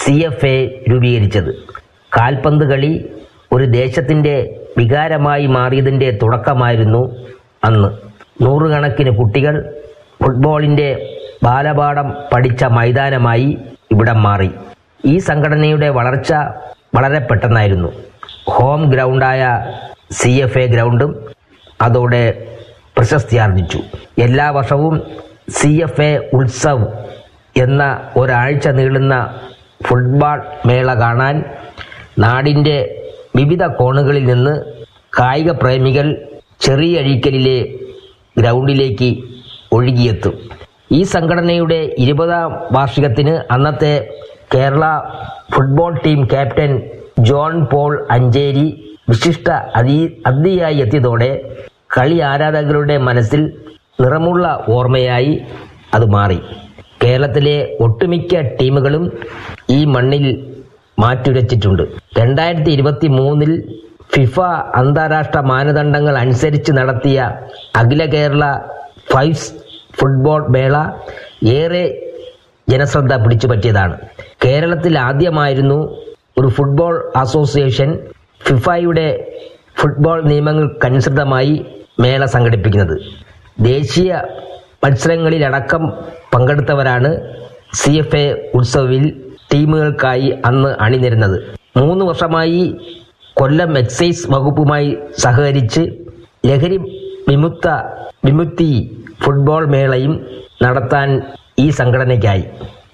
C F A രൂപീകരിച്ചത് കാൽപന്ത് കളി ഒരു ദേശത്തിൻ്റെ വികാരമായി മാറിയതിൻ്റെ തുടക്കമായിരുന്നു അന്ന് നൂറുകണക്കിന് കുട്ടികൾ ഫുട്ബോളിൻ്റെ ബാലപാഠം പഠിച്ച മൈതാനമായി ഇവിടം മാറി ഈ സംഘടനയുടെ വളർച്ച വളരെ പെട്ടെന്നായിരുന്നു ഹോം ഗ്രൗണ്ടായ സി എഫ് എ ഗ്രൗണ്ടും അതോടെ പ്രശസ്തിയാർജിച്ചു എല്ലാ വർഷവും സി എഫ് എ ഉത്സവ് എന്ന ഒരാഴ്ച നീളുന്ന ഫുട്ബോൾ മേള കാണാൻ നാടിൻ്റെ വിവിധ കോണുകളിൽ നിന്ന് കായിക പ്രേമികൾ ചെറിയഴീക്കലിലെ ഗ്രൗണ്ടിലേക്ക് ഒഴുകിയെത്തും ഈ സംഘടനയുടെ ഇരുപതാം വാർഷികത്തിന് അന്നത്തെ Kerala football team captain John Paul Ancheri വിശിഷ്ട അതി അതിഥിയായി എത്തിയതോടെ കളി ആരാധകരുടെ മനസ്സിൽ നിറമുള്ള ഓർമ്മയായി അത് മാറി കേരളത്തിലെ ഒട്ടുമിക്ക ടീമുകളും ഈ മണ്ണിൽ മാറ്റുരച്ചിട്ടുണ്ട് രണ്ടായിരത്തി ഇരുപത്തി മൂന്നിൽ ഫിഫ അന്താരാഷ്ട്ര മാനദണ്ഡങ്ങൾ അനുസരിച്ച് നടത്തിയ അഖില കേരള ഫൈവ്സ് ഫുട്ബോൾ മേള ഏറെ ജനശ്രദ്ധ പിടിച്ചുപറ്റിയതാണ് കേരളത്തിൽ ആദ്യമായിരുന്നു ഒരു ഫുട്ബോൾ അസോസിയേഷൻ ഫിഫയുടെ ഫുട്ബോൾ നിയമങ്ങൾക്കനുസൃതമായി മേള സംഘടിപ്പിക്കുന്നത് ദേശീയ മത്സരങ്ങളിലടക്കം പങ്കെടുത്തവരാണ് സി എഫ് എ ഉത്സവിൽ ടീമുകൾക്കായി അന്ന് അണിനിരുന്നത് മൂന്ന് വർഷമായി കൊല്ലം എക്സൈസ് വകുപ്പുമായി സഹകരിച്ച് ലഹരി വിമുക്ത വിമുക്തി ഫുട്ബോൾ മേളയും നടത്താൻ ഈ സംഘടനയ്ക്കായി